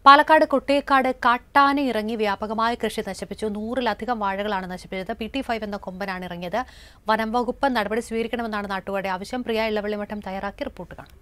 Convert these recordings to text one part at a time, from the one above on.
പാലക്കാട് കൊട്ടേക്കാട് കാട്ടാന ഇറങ്ങി വ്യാപകമായ കൃഷി നശിപ്പിച്ചു നൂറിലധികം വാഴകളാണ് നശിപ്പിച്ചത് പി ടി ഫൈവ് എന്ന കൊമ്പനാണ് ഇറങ്ങിയത് വനം വകുപ്പ് നടപടി സ്വീകരിക്കണമെന്നാണ് നാട്ടുകാരുടെ ആവശ്യം പ്രിയ ഇളവള്ളിമഠം തയ്യാറാക്കി റിപ്പോർട്ട് കാണാം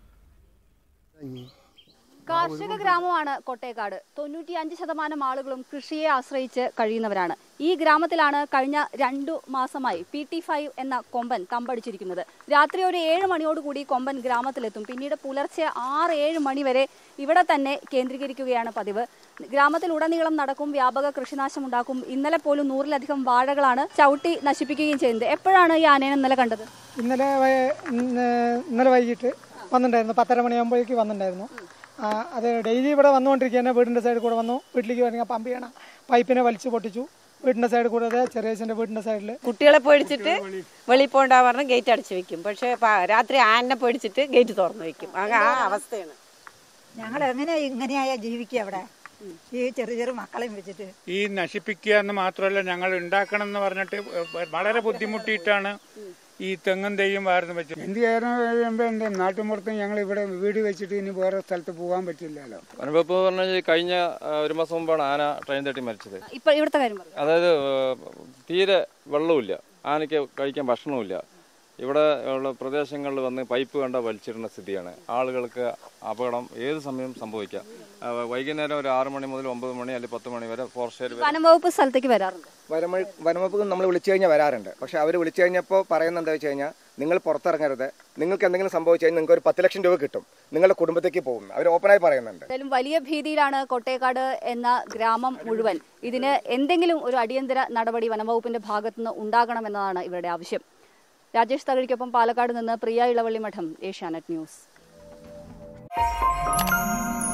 കാർഷിക ഗ്രാമമാണ് കൊട്ടേക്കാട് തൊണ്ണൂറ്റിയഞ്ച് ശതമാനം ആളുകളും കൃഷിയെ ആശ്രയിച്ച് കഴിയുന്നവരാണ് ഈ ഗ്രാമത്തിലാണ് കഴിഞ്ഞ രണ്ടു മാസമായി പി ടി ഫൈവ് എന്ന കൊമ്പൻ തമ്പടിച്ചിരിക്കുന്നത് രാത്രി ഒരു ഏഴ് മണിയോടുകൂടി കൊമ്പൻ ഗ്രാമത്തിലെത്തും പിന്നീട് പുലർച്ചെ ആറ് ഏഴ് മണി വരെ ഇവിടെ തന്നെ കേന്ദ്രീകരിക്കുകയാണ് പതിവ് ഗ്രാമത്തിലുടനീളം നടക്കും വ്യാപക കൃഷിനാശം ഉണ്ടാക്കും ഇന്നലെ പോലും നൂറിലധികം വാഴകളാണ് ചവിട്ടി നശിപ്പിക്കുകയും ചെയ്യുന്നത് എപ്പോഴാണ് ഈ ആനയെ ഇന്നലെ കണ്ടത് ഇന്നലെ വൈ- ഇന്ന് ഇന്നലെ വൈകിട്ട് വന്നിട്ടുണ്ടായിരുന്നു പത്തര മണിയാകുമ്പോഴേക്ക് വന്നിട്ടുണ്ടായിരുന്നു ആ, അത് ഡെയിലി ഇവിടെ വന്നുകൊണ്ടിരിക്കുകയാണ് വീടിൻ്റെ സൈഡിൽ കൂടെ വന്നു വീട്ടിലേക്ക് വരുന്ന പമ്പ് ചെയ്യണം പൈപ്പിനെ വലിച്ചു പൊട്ടിച്ചു വീടിൻ്റെ സൈഡിൽ കൂടെ അതെ ചെറിയച്ഛൻ്റെ വീടിൻ്റെ സൈഡിൽ കുട്ടികളെ പേടിച്ചിട്ട് വെളിയിൽ പോകണ്ടാ പറഞ്ഞ് ഗേറ്റ് അടച്ചു വെക്കും പക്ഷേ പ- രാത്രി ആനെ പേടിച്ചിട്ട് ഗേറ്റ് തുറന്നു വെക്കും അങ്ങ ആ അവസ്ഥയാണ് ഞങ്ങൾ എങ്ങനെ ഇങ്ങനെയായ ജീവിക്കുക അവിടെ ഈ ചെറിയ ചെറിയ മക്കളെയും വെച്ചിട്ട് ഈ നശിപ്പിക്കുക എന്ന് മാത്രമല്ല ഞങ്ങൾ ഉണ്ടാക്കണം എന്ന് പറഞ്ഞിട്ട് വളരെ ബുദ്ധിമുട്ടിയിട്ടാണ് ഈ തെങ്ങും തെയ്യും വാർന്ന് വെച്ചത് എന്ത് ചെയ്യാനും എന്റെ നാട്ടുമ്പുറത്ത് ഞങ്ങൾ ഇവിടെ വീട് വെച്ചിട്ട് ഇനി വേറെ സ്ഥലത്ത് പോകാൻ പറ്റില്ലല്ലോ അനുഭവം പറഞ്ഞാൽ കഴിഞ്ഞ ആ, ഒരു മാസം മുമ്പാണ് ആന ട്രെയിൻ തട്ടി മരിച്ചത് ഇപ്പൊ ഇവിടുത്തെ കാര്യം പറയും അതായത് ആ, തീരെ വെള്ളമില്ല ആനയ്ക്ക് കഴിക്കാൻ ഭക്ഷണമില്ല ഇവിടെ ഉള്ള പ്രദേശങ്ങളിൽ വന്ന് പൈപ്പ് കണ്ട വലിച്ചിടുന്ന സ്ഥിതിയാണ് ആളുകൾക്ക് അപകടം ഏത് സമയം സംഭവിക്കാം ആ, വൈകുന്നേരം ഒരു ആറ് മണി മുതൽ ഒമ്പത് മണി അല്ലെങ്കിൽ പത്ത് മണി വരെ ഫോറസ്റ്റുകാർ വരും വനം വകുപ്പ് സ്ഥലത്തേക്ക് വരാറുണ്ട് വനമ വനംവകുപ്പ് നമ്മൾ വിളിച്ചു കഴിഞ്ഞാൽ വരാറുണ്ട് പക്ഷെ അവർ വിളിച്ചു കഴിഞ്ഞപ്പോൾ പറയുന്നത് എന്താ വെച്ച് കഴിഞ്ഞാൽ നിങ്ങൾ പുറത്തിറങ്ങരുത് നിങ്ങൾക്ക് എന്തെങ്കിലും സംഭവിച്ചു കഴിഞ്ഞാൽ നിങ്ങൾക്ക് ഒരു പത്ത് ലക്ഷം രൂപ കിട്ടും നിങ്ങളുടെ കുടുംബത്തേക്ക് പോകും അവർ ഓപ്പണായി പറയുന്നുണ്ട് എന്തായാലും വലിയ ഭീതിയിലാണ് കൊട്ടേക്കാട് എന്ന ഗ്രാമം മുഴുവൻ ഇതിന് എന്തെങ്കിലും ഒരു അടിയന്തര നടപടി വനംവകുപ്പിന്റെ ഭാഗത്തുനിന്ന് ഉണ്ടാകണമെന്നതാണ് ഇവരുടെ ആവശ്യം രാജേഷ് തകഴിക്കൊപ്പം പാലക്കാട് നിന്ന് പ്രിയ ഇളവള്ളി മഠം ഏഷ്യാനെറ്റ് ന്യൂസ്